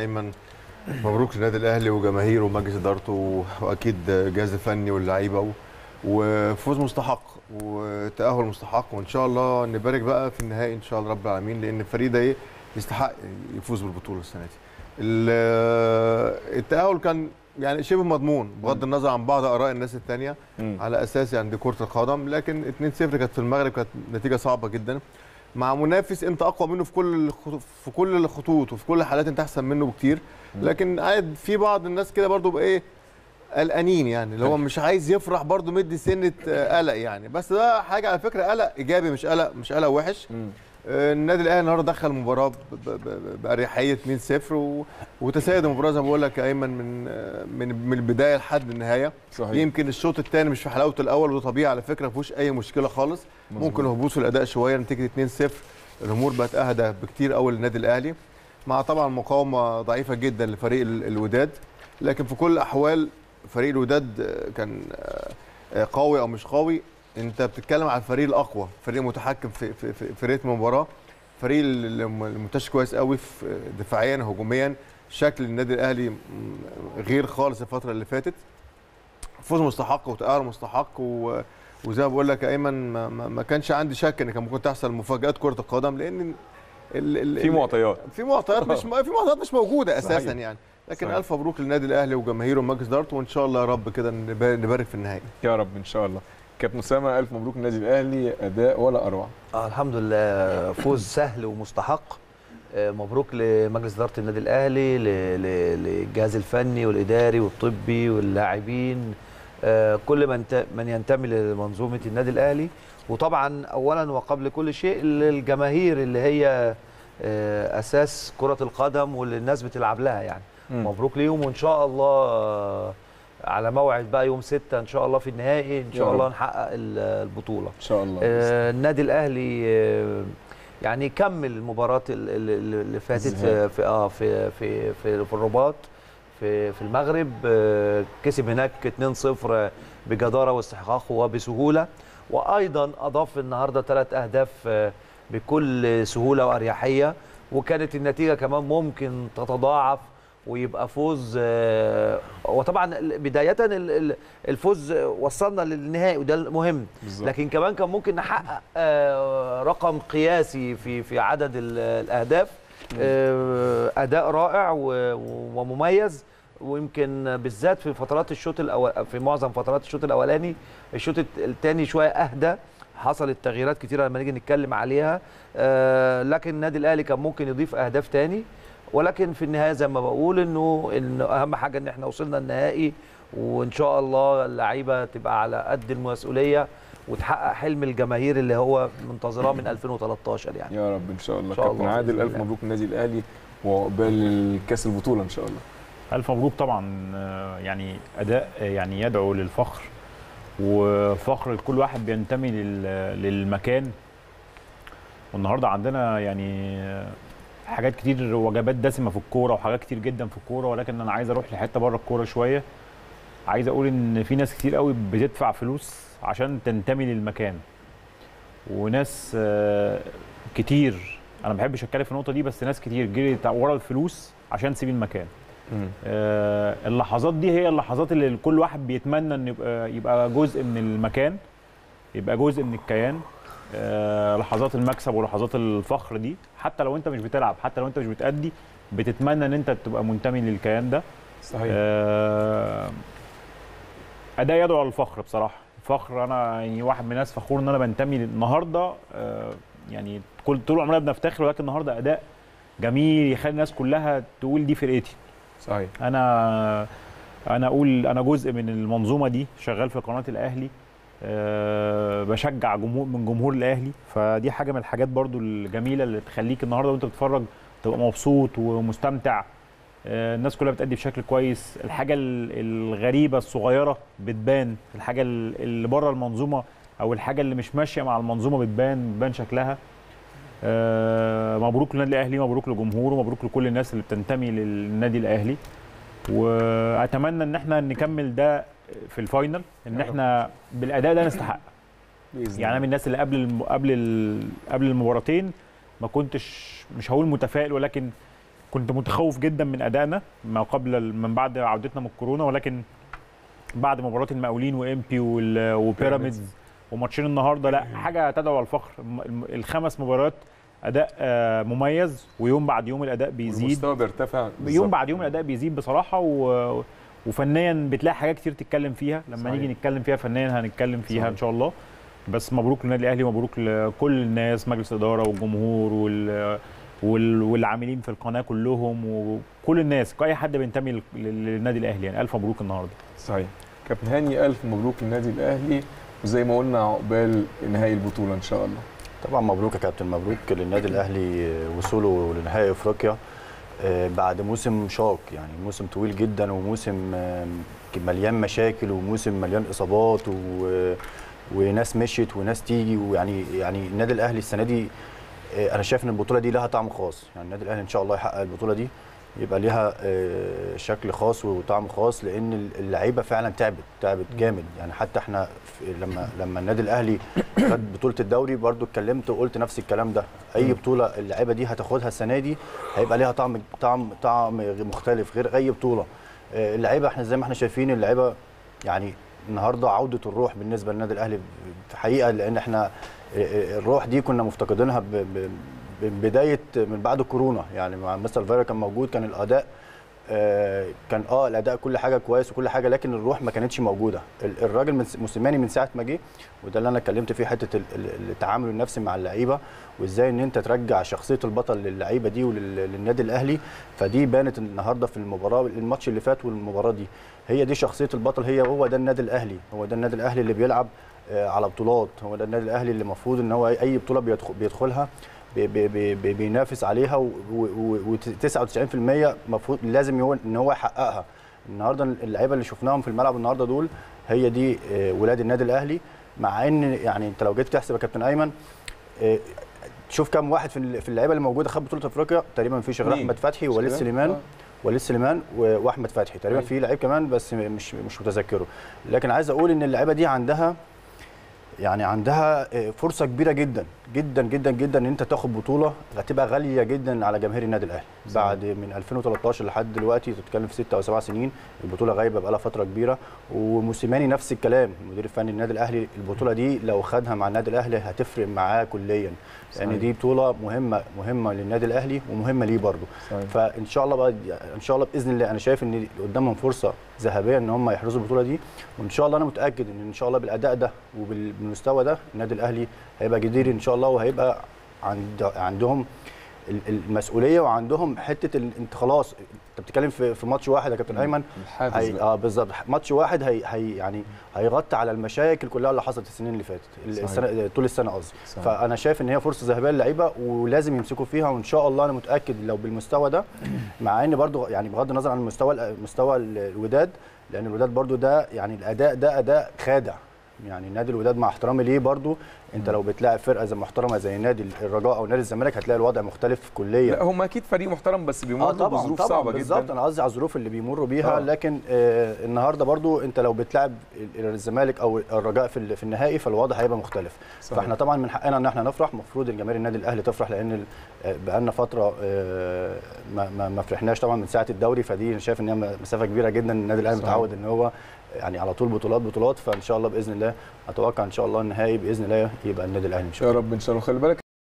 ايمن مبروك للنادي الاهلي وجماهيره ومجلس ادارته واكيد الجهاز الفني واللعيبه وفوز مستحق وتاهل مستحق وان شاء الله نبارك بقى في النهائي ان شاء الله رب العالمين لان الفريق ده ايه يستحق يفوز بالبطوله السنه دي. ال- التاهل كان يعني شبه مضمون بغض النظر عن بعض اراء الناس الثانيه مم. على اساس يعني دي كره القدم لكن 2-0 كانت في المغرب كانت نتيجه صعبه جدا مع منافس انت اقوى منه في كل الخطو- في كل الخطوط وفي كل الحالات انت احسن منه بكتير لكن قاعد في بعض الناس كده برضو بقى ايه قلقانين يعني اللي هو مش عايز يفرح برضو مدي سنه آه، قلق يعني بس ده حاجه على فكره قلق ايجابي مش قلق مش قلق وحش مم. آه، النادي الاهلي النهارده دخل المباراه ب- ب- ب- باريحيه 2-0 و- وتسيد المباراه زي ما بقول لك يا ايمن من آه، من من البدايه لحد النهايه صحيح يمكن الشوط الثاني مش في حلاوته الاول وده طبيعي على فكره ما فيهوش اي مشكله خالص مظبوط. ممكن هبوط في الاداء شويه نتيجه 2-0 الامور بقت اهدى بكتير قوي للنادي الاهلي مع طبعا مقاومه ضعيفه جدا لفريق ال- الوداد لكن في كل الاحوال فريق الوداد آه، كان آه، آه، قوي او مش قوي انت بتتكلم على الفريق الاقوى فريق متحكم في في في, في ريتم المباراه فريق ال- الم- المنتشر كويس قوي في دفاعيا هجوميا شكل النادي الاهلي م- غير خالص الفتره اللي فاتت فوز مستحق وتأهل مستحق و... وزي ما بقول لك يا ايمن ما, ما, ما كانش عندي شك ان كان ممكن تحصل مفاجات كره القدم لان ال... ال... في معطيات في معطيات مش في معطيات مش موجوده اساسا صحيح. يعني لكن صحيح. الف مبروك للنادي الاهلي وجماهيره ومجلس ادارته وان شاء الله يا رب كده نب- نبارك في النهائي يا رب ان شاء الله كابتن اسامه الف مبروك النادي الاهلي اداء ولا اروع آه الحمد لله فوز سهل ومستحق آه مبروك لمجلس اداره النادي الاهلي ل- ل- للجهاز الفني والاداري والطبي واللاعبين آه كل من ت- من ينتمي لمنظومه النادي الاهلي وطبعا اولا وقبل كل شيء للجماهير اللي هي آه اساس كره القدم واللي الناس بتلعب لها يعني مم. مبروك ليهم وان شاء الله آه، على موعد بقى يوم 6 ان شاء الله في النهائي ان يا شاء الله رب. نحقق ال- البطوله ان شاء الله آه، النادي الاهلي آه، يعني كمل المباراه ال- ال- اللي فاتت الذهاب. في اه في في في, في الرباط في في المغرب آه، كسب هناك 2-0 بجداره واستحقاق وبسهوله وايضا اضاف النهارده ثلاث اهداف آه، بكل سهوله واريحيه وكانت النتيجه كمان ممكن تتضاعف ويبقى فوز آه، وطبعا بدايه ال- ال- الفوز وصلنا للنهائي وده المهم بالظبط. لكن كمان كان ممكن نحقق آه، رقم قياسي في في عدد ال- الاهداف آه، اداء رائع و- ومميز ويمكن بالذات في فترات الشوط الاول في معظم فترات الشوط الاولاني الشوط الثاني شويه اهدى حصلت تغييرات كتيره لما نيجي نتكلم عليها آه، لكن النادي الاهلي كان ممكن يضيف اهداف تاني ولكن في النهايه زي ما بقول انه انه اهم حاجه ان احنا وصلنا النهائي وان شاء الله اللعيبه تبقى على قد المسؤوليه وتحقق حلم الجماهير اللي هو منتظراه من 2013 يعني يا رب ان شاء الله إن شاء كابتن الله عادل بإذن الف الله. مبروك النادي الاهلي وعقبال كاس البطوله ان شاء الله ألف مبروك طبعا آه، يعني أداء آه، يعني يدعو للفخر وفخر لكل واحد بينتمي لل- للمكان والنهارده عندنا يعني آه، حاجات كتير وجبات دسمه في الكوره وحاجات كتير جدا في الكوره ولكن انا عايز اروح لحته بره الكوره شويه عايز اقول ان في ناس كتير قوي بتدفع فلوس عشان تنتمي للمكان وناس آه، كتير انا ما بحبش اتكلم في النقطه دي بس ناس كتير جريت ورا الفلوس عشان تسيب المكان آه، اللحظات دي هي اللحظات اللي كل واحد بيتمنى ان يبقى يبقى جزء من المكان يبقى جزء من الكيان آه، لحظات المكسب ولحظات الفخر دي حتى لو انت مش بتلعب حتى لو انت مش بتأدي بتتمنى ان انت تبقى منتمي للكيان ده صحيح آه، اداء يدعو للفخر بصراحه فخر انا يعني واحد من الناس فخور ان انا بنتمي النهارده آه، يعني كل طول عمرنا بنفتخر ولكن النهارده اداء جميل يخلي الناس كلها تقول دي فرقتي صحيح انا انا اقول انا جزء من المنظومه دي شغال في قناه الاهلي أه بشجع جمهور من جمهور الاهلي فدي حاجه من الحاجات برضو الجميله اللي تخليك النهارده وانت بتتفرج تبقى مبسوط ومستمتع أه الناس كلها بتأدي بشكل كويس الحاجه ال- الغريبه الصغيره بتبان الحاجه ال- اللي بره المنظومه او الحاجه اللي مش ماشيه مع المنظومه بتبان بتبان شكلها آه، مبروك للنادي الاهلي مبروك لجمهوره مبروك لكل الناس اللي بتنتمي للنادي الاهلي واتمنى ان احنا نكمل ده في الفاينل ان يا رب. احنا بالاداء ده نستحق باذن يعني انا من الناس اللي قبل الم... قبل ال... قبل المباراتين ما كنتش مش هقول متفائل ولكن كنت متخوف جدا من ادائنا ما قبل من بعد عودتنا من الكورونا ولكن بعد مباراه المقاولين وامبي وال- وبيراميدز وماتشين النهارده لا حاجه تدعو الفخر الم- الخمس مباريات اداء آه، مميز ويوم بعد يوم الاداء بيزيد المستوى بيرتفع يوم بالظبط. بعد يوم الاداء بيزيد بصراحه و... وفنيا بتلاقي حاجات كتير تتكلم فيها لما صحيح. نيجي نتكلم فيها فنيا هنتكلم فيها صحيح. ان شاء الله بس مبروك للنادي الاهلي ومبروك لكل الناس مجلس الاداره والجمهور وال... وال... والعاملين في القناه كلهم وكل الناس اي حد بينتمي لل- للنادي الاهلي يعني الف مبروك النهارده صحيح كابتن هاني الف مبروك للنادي الاهلي وزي ما قلنا عقبال نهائي البطوله ان شاء الله طبعا مبروك يا كابتن مبروك للنادي الاهلي وصوله لنهائي افريقيا آه، بعد موسم شاق يعني موسم طويل جدا وموسم آه، مليان مشاكل وموسم مليان اصابات و... وناس مشيت وناس تيجي ويعني يعني النادي الاهلي السنه دي آه، انا شايف ان البطوله دي لها طعم خاص يعني النادي الاهلي ان شاء الله يحقق البطوله دي يبقى ليها آه، شكل خاص وطعم خاص لان اللعيبه فعلا تعبت تعبت جامد يعني حتى احنا في- لما لما النادي الاهلي خد بطوله الدوري برضو اتكلمت وقلت نفس الكلام ده اي بطوله اللعيبه دي هتاخدها السنه دي هيبقى ليها طعم طعم طعم مختلف غير اي بطوله آه، اللعيبه احنا زي ما احنا شايفين اللعيبه يعني النهارده عوده الروح بالنسبه للنادي الاهلي في حقيقه لان احنا آه، آه، الروح دي كنا مفتقدينها ب- ب- ب- بدايه من بعد الكورونا يعني مع مستر فيرا كان موجود كان الاداء آه، كان اه الاداء كل حاجه كويس وكل حاجه لكن الروح ما كانتش موجوده ال- الراجل من موسيماني من ساعه ما جه وده اللي انا اتكلمت فيه حته ال- ال- التعامل النفسي مع اللعيبه وازاي ان انت ترجع شخصيه البطل للعيبه دي وللنادي الاهلي فدي بانت النهارده في المباراه الماتش اللي فات والمباراه دي هي دي شخصيه البطل هي هو ده النادي الاهلي هو ده النادي الاهلي اللي بيلعب آه، على بطولات هو ده النادي الاهلي اللي المفروض ان هو اي بطوله بيدخل بيدخلها بي- بي- بي- بي- بينافس عليها و99% المفروض لازم هو ان هو يحققها النهارده اللعيبه اللي شفناهم في الملعب النهارده دول هي دي آه، ولاد النادي الاهلي مع ان يعني انت لو جيت تحسب يا كابتن ايمن آه، شوف كم واحد في ال- في اللعيبه اللي موجوده خد بطوله افريقيا تقريبا ما فيش غير مين؟ احمد فتحي مش ووليد كده؟ سليمان آه. وليد سليمان و- واحمد فتحي تقريبا أيوة. في لعيب كمان بس م- مش مش متذكره لكن عايز اقول ان اللعيبه دي عندها يعني عندها آه، فرصه كبيره جدا جدا جدا جدا ان انت تاخد بطوله هتبقى غاليه جدا على جماهير النادي الاهلي صحيح. بعد من 2013 لحد دلوقتي تتكلم في 6 او 7 سنين البطوله غايبه بقى لها فتره كبيره وموسيماني نفس الكلام المدير الفني للنادي الاهلي البطوله دي لو خدها مع النادي الاهلي هتفرق معاه كليا صحيح. لان دي بطوله مهمه مهمه للنادي الاهلي ومهمه ليه برضه صحيح. فان شاء الله بقى ان شاء الله باذن الله انا شايف ان قدامهم فرصه ذهبيه ان هم يحرزوا البطوله دي وان شاء الله انا متاكد ان ان شاء الله بالاداء ده وبالمستوى ده النادي الاهلي هيبقى جدير ان شاء الله وهيبقى عند عندهم ال- المسؤوليه وعندهم حته ال- انت خلاص انت بتتكلم في في ماتش واحد يا كابتن ايمن الحافز هي بقى. اه بالظبط ماتش واحد هي, هي يعني هيغطي على المشاكل كلها اللي حصلت السنين اللي فاتت صحيح. السنه طول السنه قصدي صحيح. فانا شايف ان هي فرصه ذهبيه للعيبه ولازم يمسكوا فيها وان شاء الله انا متاكد لو بالمستوى ده مع ان برضو يعني بغض النظر عن المستوى مستوى الوداد لان الوداد برضو ده يعني الاداء ده اداء خادع يعني نادي الوداد مع احترامي ليه برضو انت لو بتلاعب فرقه زي محترمه زي نادي الرجاء او نادي الزمالك هتلاقي الوضع مختلف كليا لا هم اكيد فريق محترم بس بيمر اه طبعا بظروف طبعا صعبه بالظبط جدا انا قصدي على الظروف اللي بيمروا بيها آه. لكن آه النهارده برضو انت لو بتلعب ال- الزمالك او الرجاء في ال- في النهائي فالوضع هيبقى مختلف صحيح. فاحنا طبعا من حقنا ان احنا نفرح المفروض الجماهير النادي الاهلي تفرح لان ال- آه، بقالنا فتره آه، ما ما ما فرحناش طبعا من ساعه الدوري فدي انا شايف ان هي مسافه كبيره جدا النادي الاهلي صحيح. متعود ان هو يعني على طول بطولات بطولات فان شاء الله باذن الله اتوقع ان شاء الله النهائي باذن الله يبقى النادي الاهلي ان شاء يا الله رب ان شاء الله خلي بالك